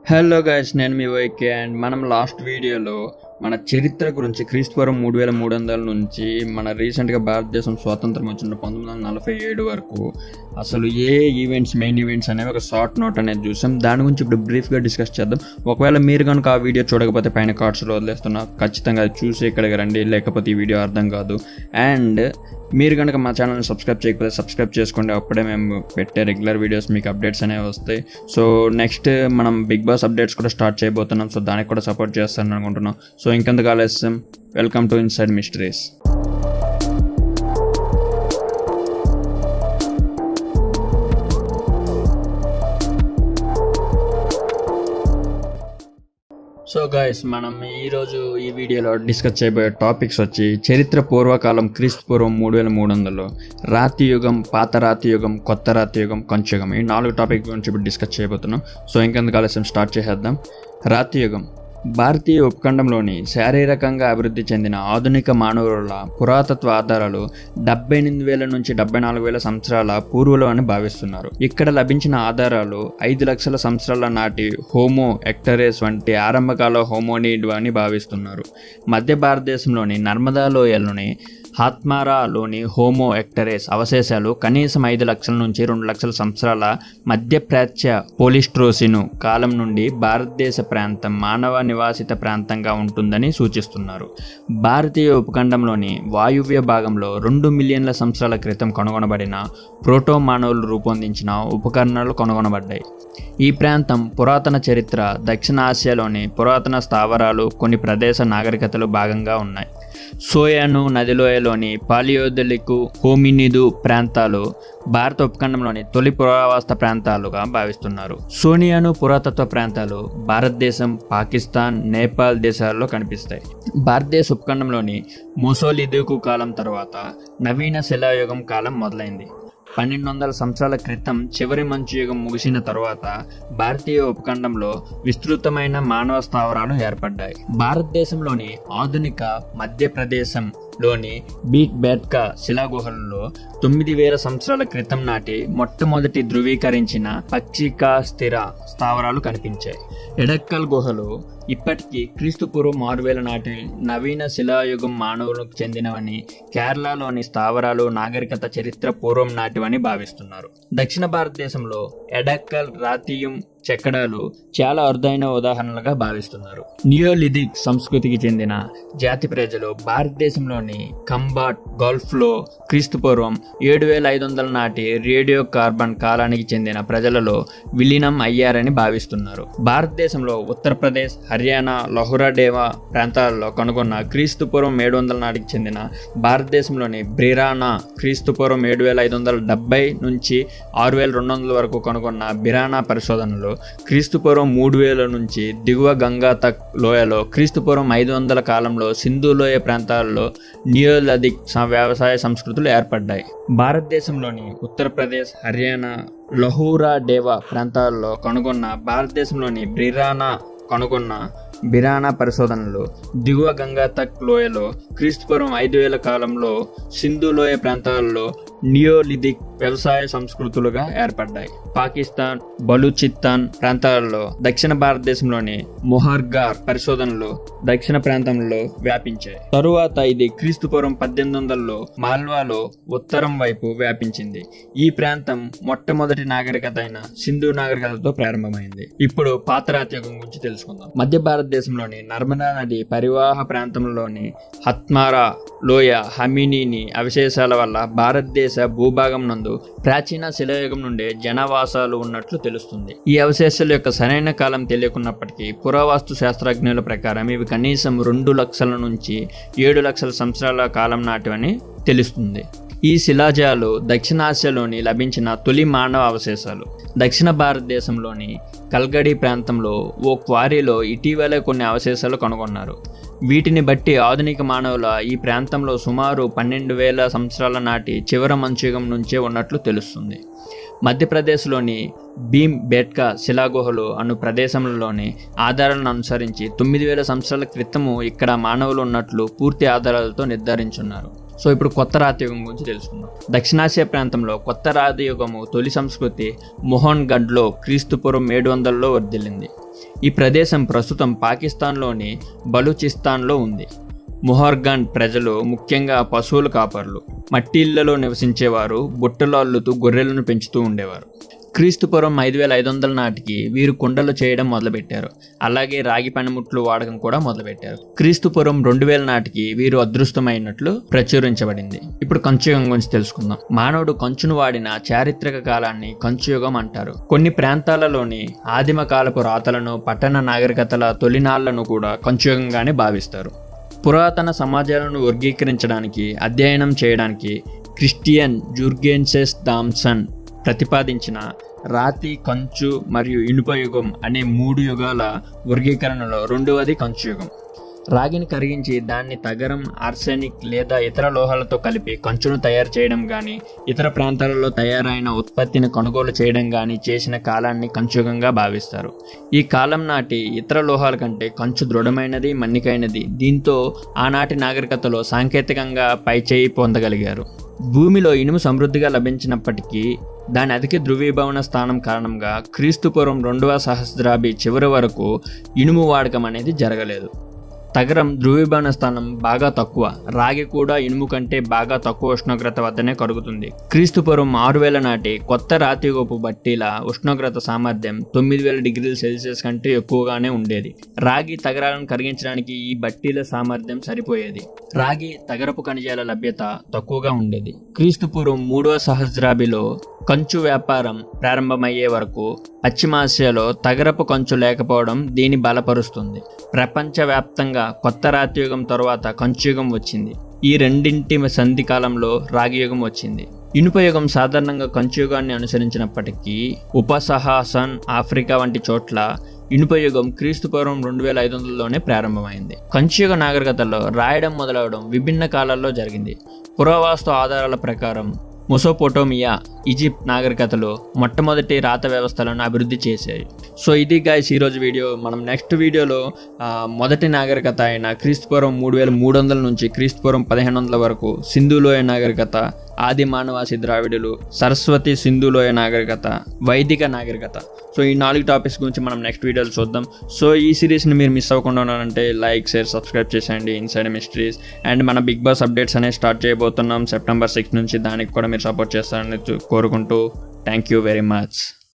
hello guys నేను మీ YK and మనం లాస్ట్ వీడియోలో మన చరిత్ర గురించి క్రీస్తువరం మూడు వేల మూడు వందల నుంచి మన రీసెంట్గా భారతదేశం స్వాతంత్రం వచ్చిన పంతొమ్మిది వందల నలభై ఏడు వరకు అసలు ఏ ఈవెంట్స్ మెయిన్ ఈవెంట్స్ అనేవి ఒక షార్ట్ నోట్ అనేది చూసాం దాని గురించి ఇప్పుడు బ్రీఫ్గా డిస్కస్ చేద్దాం ఒకవేళ మీరు కనుక ఆ వీడియో చూడకపోతే పైన కార్డ్స్లో వదిలేస్తున్నా ఖచ్చితంగా అది చూసి ఇక్కడికి రండి లేకపోతే ఈ వీడియో అర్థం కాదు అండ్ మీరు కనుక మా ఛానల్ని సబ్స్క్రైబ్ చేయకపోతే సబ్స్క్రైబ్ చేసుకోండి అప్పుడే మేము పెట్టే రెగ్యులర్ వీడియోస్ మీకు అప్డేట్స్ అనేవి వస్తాయి సో నెక్స్ట్ మనం బిగ్ బాస్ అప్డేట్స్ కూడా స్టార్ట్ చేయబోతున్నాం సో దానికి కూడా సపోర్ట్ చేస్తాను అనుకుంటున్నాం సో ఇంకెందుకు ఆలస్యం welcome to inside mysteries so guys మనం ఈరోజు ఈ వీడియోలో డిస్కస్ చేయబోయే టాపిక్స్ వచ్చి చరిత్ర పూర్వకాలం క్రీస్తు పూర్వం మూడు వేల మూడు వందలు రాతి యుగం పాత రాతి యుగం కొత్త రాతి యుగం కొంచెయుగం ఈ నాలుగు టాపిక్ గురించి ఇప్పుడు డిస్కస్ చేయబోతున్నాం సో ఇంకెందుకు ఆలస్యం స్టార్ట్ చేసేద్దాం రాతి యుగం భారతీయ ఉపఖండంలోని శారీరకంగా అభివృద్ధి చెందిన ఆధునిక మానవుల పురాతత్వ ఆధారాలు డెబ్బై ఎనిమిది వేల నుంచి డెబ్బై నాలుగు వేల సంవత్సరాల పూర్వులు అని భావిస్తున్నారు ఇక్కడ లభించిన ఆధారాలు ఐదు లక్షల సంవత్సరాల నాటి హోమో ఎక్టరేస్ వంటి ఆరంభకాల హోమోనిడ్ అని భావిస్తున్నారు మధ్య భారతదేశంలోని నర్మదా లోయలోని హాత్మారాలోని హోమో ఎక్టరేస్ అవశేషాలు కనీసం ఐదు లక్షల నుంచి రెండు లక్షల సంవత్సరాల మధ్యప్రాచ్య పోలిస్ట్రోసిను కాలం నుండి భారతదేశ ప్రాంతం మానవ నివాసిత ప్రాంతంగా ఉంటుందని సూచిస్తున్నారు భారతీయ ఉపఖండంలోని వాయువ్య భాగంలో రెండు మిలియన్ల సంవత్సరాల క్రితం కనుగొనబడిన ప్రోటో మానవులు రూపొందించిన ఉపకరణాలు కనుగొనబడ్డాయి ఈ ప్రాంతం పురాతన చరిత్ర దక్షిణ ఆసియాలోని పురాతన స్థావరాలు కొన్ని ప్రదేశ నాగరికతలు భాగంగా ఉన్నాయి సోయాను నదిలోయలోని పాలియోదలికు హోమినిదు ప్రాంతాలు భారత ఉపఖండంలోని తొలి పురావస్థ ప్రాంతాలుగా భావిస్తున్నారు సోనియాను పురాతత్వ ప్రాంతాలు భారతదేశం పాకిస్తాన్ నేపాల్ దేశాల్లో కనిపిస్తాయి భారతదేశ ఉపఖండంలోని మొసోలిదుకు కాలం తర్వాత నవీన శిలాయుగం కాలం మొదలైంది పన్నెండు వందల సంవత్సరాల క్రితం చివరి మంచు యుగం ముగిసిన తరువాత భారతీయ ఉపఖండంలో విస్తృతమైన మానవ స్థావరాలు ఏర్పడ్డాయి భారతదేశంలోని ఆధునిక మధ్యప్రదేశంలోని బీట్ బేట్కా శిలాగుహలలో తొమ్మిది వేల సంవత్సరాల క్రితం నాటి మొట్టమొదటి ధృవీకరించిన పచ్చిక స్థిర స్థావరాలు కనిపించాయి ఎడక్కల్ గుహలు ఇప్పటికీ క్రీస్తుపూర్వం ఆరు వేల నాటి నవీన శిలాయుగం మానవులకు చెందినవని కేరళలోని స్థావరాలు నాగరికత చరిత్ర పూర్వం నాటివని భావిస్తున్నారు దక్షిణ భారతదేశంలో ఎడక్కల్ రాతియం చెక్కడాలు చాలా అరుదైన ఉదాహరణలుగా భావిస్తున్నారు నియోలిథిక్ సంస్కృతికి చెందిన జాతి ప్రజలు భారతదేశంలోని కంబాట్ గల్ఫ్లో క్రీస్తుపూర్వం ఏడు వేల ఐదు వందల నాటి రేడియో కార్బన్ కాలానికి చెందిన ప్రజలలో విలీనం అయ్యారని భావిస్తున్నారు భారతదేశంలో ఉత్తరప్రదేశ్ హర్యానా లహురాడేవా ప్రాంతాల్లో కనుగొన్న క్రీస్తుపూర్వం ఏడు వందల నాటికి చెందిన భారతదేశంలోని బ్రిరానా క్రీస్తుపూర్వం ఏడు వేల ఐదు వందల డెబ్బై నుంచి ఆరు వేల రెండు వందల వరకు కనుగొన్న బిరానా పరిశోధనలో క్రీస్తుపూర్వం మూడు వేల నుంచి దిగువ గంగా తక్ లోయలో క్రీస్తుపూర్వం ఐదు వందల కాలంలో సింధు లోయ ప్రాంతాల్లో నియోలదిక్ వ్యవసాయ సంస్కృతులు ఏర్పడ్డాయి భారతదేశంలోని ఉత్తరప్రదేశ్ హర్యానా లహూరా డేవా ప్రాంతాల్లో కనుగొన్న భారతదేశంలోని బ్రిరానా కనుగొన్న బిరానా పరిశోధనలు దిగువ గంగా తక్ లోయలో క్రీస్తుపూర్వం ఐదు వేల కాలంలో సింధు లోయ ప్రాంతాల్లో నియోలిథిక్ వ్యవసాయ సంస్కృతులుగా ఏర్పడ్డాయి పాకిస్తాన్ బలూచిస్తాన్ ప్రాంతాలలో దక్షిణ భారతదేశంలోని మొహర్గార్ పరిశోధనలు దక్షిణ ప్రాంతంలో వ్యాపించాయి తరువాత ఇది క్రీస్తుపూర్వం పద్దెనిమిది వందలలో మాల్వాలో ఉత్తరం వైపు వ్యాపించింది ఈ ప్రాంతం మొట్టమొదటి నాగరికత అయిన సింధు నాగరికతతో ప్రారంభమైంది ఇప్పుడు పాతరాత్యుగం గురించి తెలుసుకుందాం మధ్య భారతదేశంలోని నర్మదా నది పరివాహ ప్రాంతంలోని హత్మారా లోయ హమినీని అవశేషాల వల్ల భారతదేశ భూభాగం నందు ప్రాచీన శిలాయుగం నుండే జనవాసాలు ఉన్నట్లు తెలుస్తుంది ఈ అవశేషాల యొక్క సరైన కాలం తెలియకున్నప్పటికీ పురావస్తు శాస్త్రజ్ఞుల ప్రకారం ఇవి కనీసం రెండు లక్షల నుంచి ఏడు లక్షల సంవత్సరాల కాలం నాటివని తెలుస్తుంది ఈ శిలాజాలు దక్షిణాసియాలోని లభించిన తొలి మానవ అవశేషాలు దక్షిణ భారతదేశంలోని కల్గడి ప్రాంతంలో ఓ క్వారీలో ఇటీవలే కొన్ని అవశేషాలు కనుగొన్నారు వీటిని బట్టి ఆధునిక మానవుల ఈ ప్రాంతంలో సుమారు పన్నెండు వేల సంవత్సరాల నాటి చివర మంచుయుగం నుంచే ఉన్నట్లు తెలుస్తుంది మధ్యప్రదేశ్లోని భీమ్ బేట్కా శిలాగుహలు అను ప్రదేశంలోని ఆధారాలను అనుసరించి తొమ్మిది వేల సంవత్సరాల క్రితము ఇక్కడ మానవులు ఉన్నట్లు పూర్తి ఆధారాలతో నిర్ధారించున్నారు సో ఇప్పుడు కొత్త రాతియుగం గురించి తెలుసుకుందాం దక్షిణాసియా ప్రాంతంలో కొత్త రాతియుగము తొలి సంస్కృతి మొహన్ గఢ్లో క్రీస్తుపూర్వం ఏడు వందలలో వర్ధిల్లింది ఈ ప్రదేశం ప్రస్తుతం పాకిస్తాన్లోని బలూచిస్తాన్లో ఉంది ముహర్గాన్ ప్రజలు ముఖ్యంగా పశువుల కాపర్లు మట్టి ఇళ్లలో నివసించేవారు బుట్టలు అల్లుతూ గొర్రెలను పెంచుతూ ఉండేవారు క్రీస్తుపురం ఐదు వేల ఐదు వందల నాటికి వీరు కుండలు చేయడం మొదలుపెట్టారు అలాగే రాగి పనిముట్లు వాడకం కూడా మొదలుపెట్టారు క్రీస్తుపురం రెండు వేల నాటికి వీరు అదృష్టమైనట్లు ప్రచురించబడింది ఇప్పుడు కంచుయుగం గురించి తెలుసుకుందాం మానవుడు కంచును వాడిన చారిత్రక కాలాన్ని కంచుయుగం అంటారు కొన్ని ప్రాంతాలలోని ఆదిమ కాలపు రాతలను పట్టణ నాగరికతల తొలినాళ్లను కూడా కంచుయుగంగానే భావిస్తారు పురాతన సమాజాలను వర్గీకరించడానికి అధ్యయనం చేయడానికి క్రిస్టియన్ జూర్గెన్సెస్ థామ్సన్ ప్రతిపాదించిన రాతి కంచు మరియు ఇనుప యుగం అనే మూడు యుగాల వర్గీకరణలో రెండవది కంచు యుగం రాగిని కరిగించి దాన్ని తగరం ఆర్సెనిక్ లేదా ఇతర లోహాలతో కలిపి కంచును తయారు చేయడం కానీ ఇతర ప్రాంతాలలో తయారైన ఉత్పత్తిని కొనుగోలు చేయడం కానీ చేసిన కాలాన్ని కంచుయుగంగా భావిస్తారు ఈ కాలం నాటి ఇతర లోహాల కంటే కంచు దృఢమైనది మన్నికైనది దీంతో ఆనాటి నాగరికతలో సాంకేతికంగా పైచేయి పొందగలిగారు భూమిలో ఇనుము సమృద్ధిగా లభించినప్పటికీ దాని అధిక ధృవీభవన స్థానం కారణంగా క్రీస్తుపురం రెండవ సహస్రాభి చివరి వరకు ఇనుము వాడకం అనేది జరగలేదు తగరం ధృవీభవన స్థానం బాగా తక్కువ రాగి కూడా ఇనుము కంటే బాగా తక్కువ ఉష్ణోగ్రత వద్దనే కరుగుతుంది క్రీస్తుపురం ఆరు వేల నాటి కొత్త రాతిగోపు బట్టీల ఉష్ణోగ్రత సామర్థ్యం తొమ్మిది వేల డిగ్రీల సెల్సియస్ కంటే ఎక్కువగానే ఉండేది రాగి తగరాలను కరిగించడానికి ఈ బట్టీల సామర్థ్యం సరిపోయేది రాగి తగరపు ఖనిజాల లభ్యత తక్కువగా ఉండేది క్రీస్తుపూర్వం మూడవ సహస్రాభిలో కంచు వ్యాపారం ప్రారంభమయ్యే వరకు పశ్చిమాసియాలో తగరపు కంచు లేకపోవడం దీన్ని బలపరుస్తుంది ప్రపంచవ్యాప్తంగా కొత్త రాతియుగం తరువాత కంచుయుగం వచ్చింది ఈ రెండింటి సంధి కాలంలో రాగియుగం వచ్చింది ఇనుప యుగం సాధారణంగా కంచుయుగాన్ని అనుసరించినప్పటికీ ఉపసహాసన్ ఆఫ్రికా వంటి చోట్ల ఇనుప యుగం క్రీస్తుపూర్వం రెండు వేల ఐదు వందలలోనే ప్రారంభమైంది కంచుయుగ నాగరికతలో రాయడం మొదలవడం విభిన్న కాలాల్లో జరిగింది పురావస్తు ఆధారాల ప్రకారం మొసోపోటోమియా ఈజిప్ట్ నాగరికతలు మొట్టమొదటి రాత వ్యవస్థలను అభివృద్ధి చేశాయి సో ఇది గాయస్ ఈరోజు వీడియో మనం నెక్స్ట్ వీడియోలో ఆ, మొదటి నాగరికత అయిన క్రీస్తుపూర్వం మూడు వేల మూడు వందల నుంచి క్రీస్తుపూర్వం పదిహేను వందల వరకు సింధులోయ నాగరికత ఆది మానవాసి ద్రావిడులు సరస్వతి సింధులోయ నాగరికత వైదిక నాగరికత సో ఈ నాలుగు టాపిక్స్ గురించి మనం నెక్స్ట్ వీడియోలో చూద్దాం సో ఈ సిరీస్ని మీరు మిస్ అవ్వకుండా ఉన్నారంటే లైక్ షేర్ సబ్స్క్రైబ్ చేసేయండి ఇన్సైడ్ మిస్టరీస్ అండ్ మన బిగ్ బాస్ అప్డేట్స్ అనేవి స్టార్ట్ చేయబోతున్నాం సెప్టెంబర్ సిక్స్ నుంచి దానికి కూడా మీరు సపోర్ట్ చేస్తారని కోరుకుంటూ థ్యాంక్ యూ వెరీ మచ్